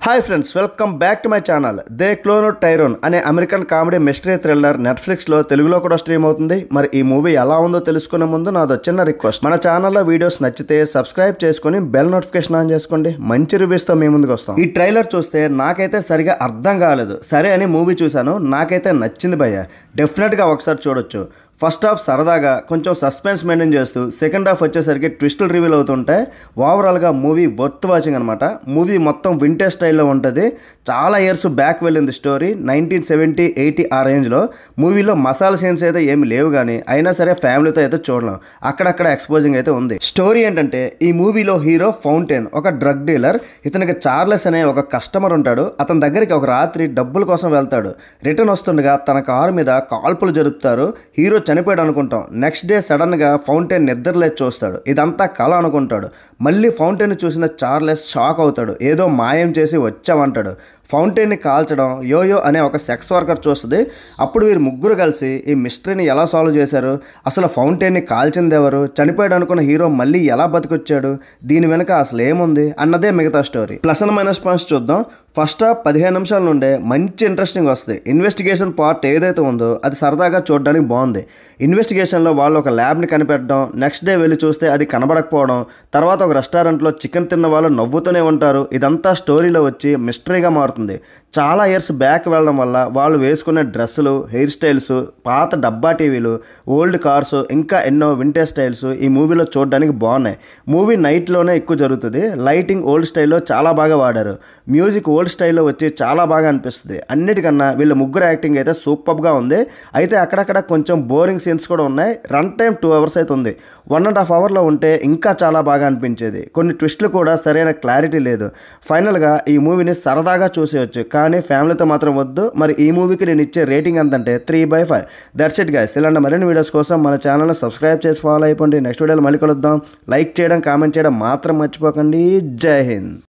hi friends welcome back to my channel they cloned Tyrone అనే American comedy mystery thriller నెట్ఫ్లిక్స్లో తెలుగులో కూడా stream అవుతుంది మరి ఈ మూవీ ఎలా ఉందో తెలుసుకునే ముందు నాదో చిన్న రిక్వెస్ట్ మన ఛానల్లో వీడియోస్ నచ్చితే సబ్స్క్రైబ్ చేసుకొని బెల్ నోటిఫికేషన్ ఆన్ చేసుకోండి మంచి రివ్యూస్తో మీ ముందుకు వస్తాం ఈ ట్రైలర్ చూస్తే నాకైతే సరిగా అర్థం కాలేదు సరే అని మూవీ చూశాను నాకైతే నచ్చింది భయ్య డెఫినెట్గా ఒకసారి చూడొచ్చు ఫస్ట్ హాఫ్ సరదాగా కొంచెం సస్పెన్స్ మెయింటైన్ చేస్తూ సెకండ్ హాఫ్ వచ్చేసరికి ట్విస్టులు రివీల్ అవుతుంటే ఓవరాల్గా మూవీ వర్త్ వాచింగ్ అనమాట మూవీ మొత్తం వింటేజ్ స్టైల్లో ఉంటుంది చాలా ఇయర్స్ బ్యాక్ వెళ్ళింది స్టోరీ నైన్టీన్ సెవెంటీ ఎయిటీ ఆ రేంజ్లో మూవీలో మసాలా సీన్స్ అయితే ఏమి లేవు కానీ అయినా సరే ఫ్యామిలీతో అయితే చూడలేం అక్కడక్కడ ఎక్స్పోజింగ్ అయితే ఉంది స్టోరీ ఏంటంటే ఈ మూవీలో హీరో ఫౌంటైన్ ఒక డ్రగ్ డీలర్ ఇతనికి చార్లెస్ అనే ఒక కస్టమర్ ఉంటాడు అతని దగ్గరికి ఒక రాత్రి డబ్బుల కోసం వెళ్తాడు రిటర్న్ వస్తుండగా తన కారు మీద కాల్పులు జరుపుతారు హీరో చనిపోయాడు అనుకుంటాం నెక్స్ట్ డే సడన్గా ఫౌంటైన్ నిద్రలేచి చూస్తాడు ఇదంతా కళ అనుకుంటాడు మళ్ళీ ఫౌంటైన్ చూసిన చార్లెస్ షాక్ అవుతాడు ఏదో మాయం చేసి వచ్చామంటాడు ఫౌంటైన్ని కాల్చడం యోయో అనే ఒక సెక్స్ వర్కర్ చూస్తుంది అప్పుడు వీరు ముగ్గురు కలిసి ఈ మిస్టరీని ఎలా సాల్వ్ చేశారు అసలు ఫౌంటైన్ని కాల్చింది ఎవరు చనిపోయాడు అనుకున్న హీరో మళ్ళీ ఎలా బతికొచ్చాడు దీని వెనుక అసలు ఏముంది అన్నదే మిగతా story plus and minus points చూద్దాం ఫస్ట్ హాఫ్ పదిహేను నిమిషాల నుండే మంచి ఇంట్రెస్టింగ్ వస్తుంది ఇన్వెస్టిగేషన్ పార్ట్ ఏదైతే ఉందో అది సరదాగా చూడడానికి బాగుంది ఇన్వెస్టిగేషన్లో వాళ్ళు ఒక ల్యాబ్ని కనిపెట్టడం నెక్స్ట్ డే వెళ్ళి చూస్తే అది కనబడకపోవడం తర్వాత ఒక రెస్టారెంట్లో చికెన్ తిన్న వాళ్ళు నవ్వుతూనే ఉంటారు ఇదంతా స్టోరీలో వచ్చి మిస్టరీగా మారుతుంది చాలా ఇయర్స్ బ్యాక్ వెళ్ళడం వల్ల వాళ్ళు వేసుకునే డ్రెస్సులు హెయిర్ స్టైల్స్ పాత డబ్బా టీవీలు ఓల్డ్ కార్స్ ఇంకా ఎన్నో వింటేజ్ స్టైల్స్ ఈ మూవీలో చూడడానికి బాగున్నాయి మూవీ నైట్లోనే ఎక్కువ జరుగుతుంది లైటింగ్ ఓల్డ్ స్టైల్లో చాలా బాగా వాడారు మ్యూజిక్ ఓల్డ్ స్టైల్లో వచ్చి చాలా బాగా అనిపిస్తుంది అన్నిటికన్నా వీళ్ళ ముగ్గురు యాక్టింగ్ అయితే సూపర్గా ఉంది అయితే అక్కడక్కడ కొంచెం బోరింగ్ సీన్స్ కూడా ఉన్నాయి రన్ టైం టూ అవర్స్ అయితే ఉంది వన్ అండ్ హాఫ్ అవర్లో ఉంటే ఇంకా చాలా బాగా అనిపించేది కొన్ని ట్విస్టులు కూడా సరైన క్లారిటీ లేదు ఫైనల్గా ఈ మూవీని సరదాగా చూసేయచ్చు కానీ ఫ్యామిలీతో మాత్రం వద్దు మరి ఈ మూవీకి నేను ఇచ్చే రేటింగ్ ఎంతంటే three by five that's it guys ఇలాంటి మరిన్ని వీడియోస్ కోసం మన ఛానల్ని సబ్స్క్రైబ్ చేసి ఫాలో అయిపోండి నెక్స్ట్ వీడియోలో మళ్ళీ కలుద్దాం లైక్ చేయడం కామెంట్ చేయడం మాత్రం మర్చిపోకండి జై హింద్